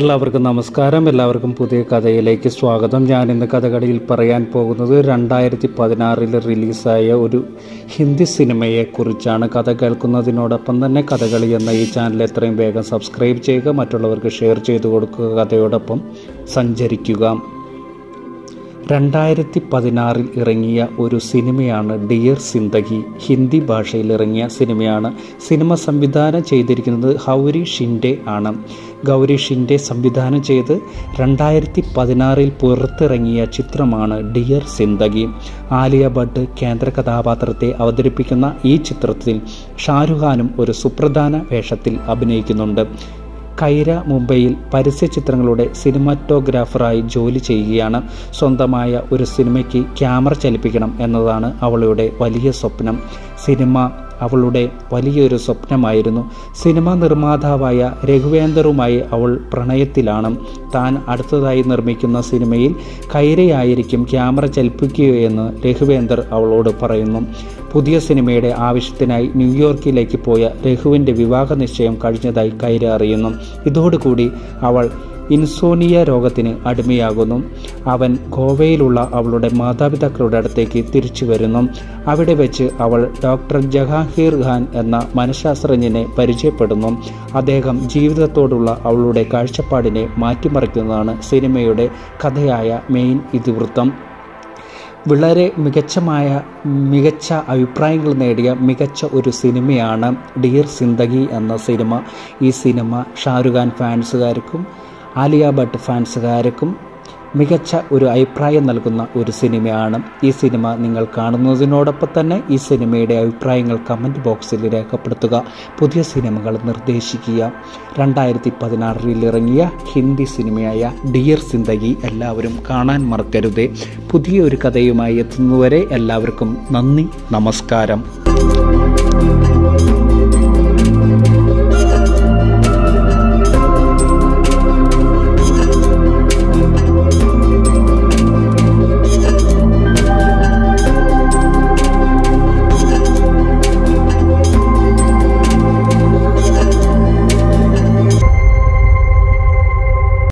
എല്ലാവർക്കും നമസ്കാരം എല്ലാവർക്കും പുതിയ കഥയിലേക്ക് സ്വാഗതം ഞാൻ ഇന്ന് കഥകളിയിൽ പറയാൻ പോകുന്നത് രണ്ടായിരത്തി പതിനാറിൽ റിലീസായ ഒരു ഹിന്ദി സിനിമയെക്കുറിച്ചാണ് കഥ കേൾക്കുന്നതിനോടൊപ്പം തന്നെ കഥകളി എന്ന ഈ ചാനൽ എത്രയും വേഗം സബ്സ്ക്രൈബ് ചെയ്യുക മറ്റുള്ളവർക്ക് ഷെയർ ചെയ്തു കൊടുക്കുക കഥയോടൊപ്പം സഞ്ചരിക്കുക രണ്ടായിരത്തി പതിനാറിൽ ഇറങ്ങിയ ഒരു സിനിമയാണ് ഡിയർ സിന്ദഗി ഹിന്ദി ഭാഷയിൽ ഇറങ്ങിയ സിനിമയാണ് സിനിമ സംവിധാനം ചെയ്തിരിക്കുന്നത് ഹൗരി ഷിൻഡെ ആണ് ഗൗരി ഷിൻഡെ സംവിധാനം ചെയ്ത് രണ്ടായിരത്തി പതിനാറിൽ പുറത്തിറങ്ങിയ ചിത്രമാണ് ഡിയർ സിന്ദഗി ആലിയ ഭട്ട് കേന്ദ്ര കഥാപാത്രത്തെ അവതരിപ്പിക്കുന്ന ഈ ചിത്രത്തിൽ ഷാരുഖ് ഖാനും ഒരു സുപ്രധാന വേഷത്തിൽ അഭിനയിക്കുന്നുണ്ട് കൈര മുംബൈയിൽ പരസ്യ ചിത്രങ്ങളുടെ സിനിമാറ്റോഗ്രാഫറായി ജോലി ചെയ്യുകയാണ് സ്വന്തമായ ഒരു സിനിമയ്ക്ക് ക്യാമറ ചലിപ്പിക്കണം എന്നതാണ് അവളുടെ വലിയ സ്വപ്നം സിനിമ അവളുടെ വലിയൊരു സ്വപ്നമായിരുന്നു സിനിമാ നിർമ്മാതാവായ രഘുവേന്ദറുമായി അവൾ പ്രണയത്തിലാണ് താൻ അടുത്തതായി നിർമ്മിക്കുന്ന സിനിമയിൽ കൈരയായിരിക്കും ക്യാമറ ചലിപ്പിക്കുകയെന്ന് രഘുവേന്ദർ അവളോട് പറയുന്നു പുതിയ സിനിമയുടെ ആവശ്യത്തിനായി ന്യൂയോർക്കിലേക്ക് പോയ രഘുവിൻ്റെ വിവാഹ നിശ്ചയം കഴിഞ്ഞതായി കൈര അറിയുന്നു ഇതോടുകൂടി അവൾ ഇൻസോണിയ രോഗത്തിന് അടിമയാകുന്നു അവൻ ഗോവയിലുള്ള അവളുടെ മാതാപിതാക്കളുടെ അടുത്തേക്ക് തിരിച്ചു വരുന്നു അവിടെ വെച്ച് അവൾ ഡോക്ടർ ജഹാംഗീർ ഖാൻ എന്ന മനഃശാസ്ത്രജ്ഞനെ പരിചയപ്പെടുന്നു അദ്ദേഹം ജീവിതത്തോടുള്ള അവളുടെ കാഴ്ചപ്പാടിനെ മാറ്റിമറിക്കുന്നതാണ് സിനിമയുടെ കഥയായ മെയിൻ ഇതിവൃത്തം വളരെ മികച്ചമായ മികച്ച അഭിപ്രായങ്ങൾ നേടിയ മികച്ച ഒരു സിനിമയാണ് ഡിയർ സിന്ദഗി എന്ന സിനിമ ഈ സിനിമ ഷാരുഖ് ഖാൻ ഫാൻസുകാർക്കും ആലിയ ഭട്ട് ഫാൻസുകാർക്കും മികച്ച ഒരു അഭിപ്രായം നൽകുന്ന ഒരു സിനിമയാണ് ഈ സിനിമ നിങ്ങൾ കാണുന്നതിനോടൊപ്പം തന്നെ ഈ സിനിമയുടെ അഭിപ്രായങ്ങൾ കമൻറ്റ് ബോക്സിൽ രേഖപ്പെടുത്തുക പുതിയ സിനിമകൾ നിർദ്ദേശിക്കുക രണ്ടായിരത്തി പതിനാറിൽ ഇറങ്ങിയ ഹിന്ദി സിനിമയായ ഡിയർ സിന്ദഗി എല്ലാവരും കാണാൻ മറക്കരുതേ പുതിയൊരു കഥയുമായി എത്തുന്നവരെ എല്ലാവർക്കും നന്ദി നമസ്കാരം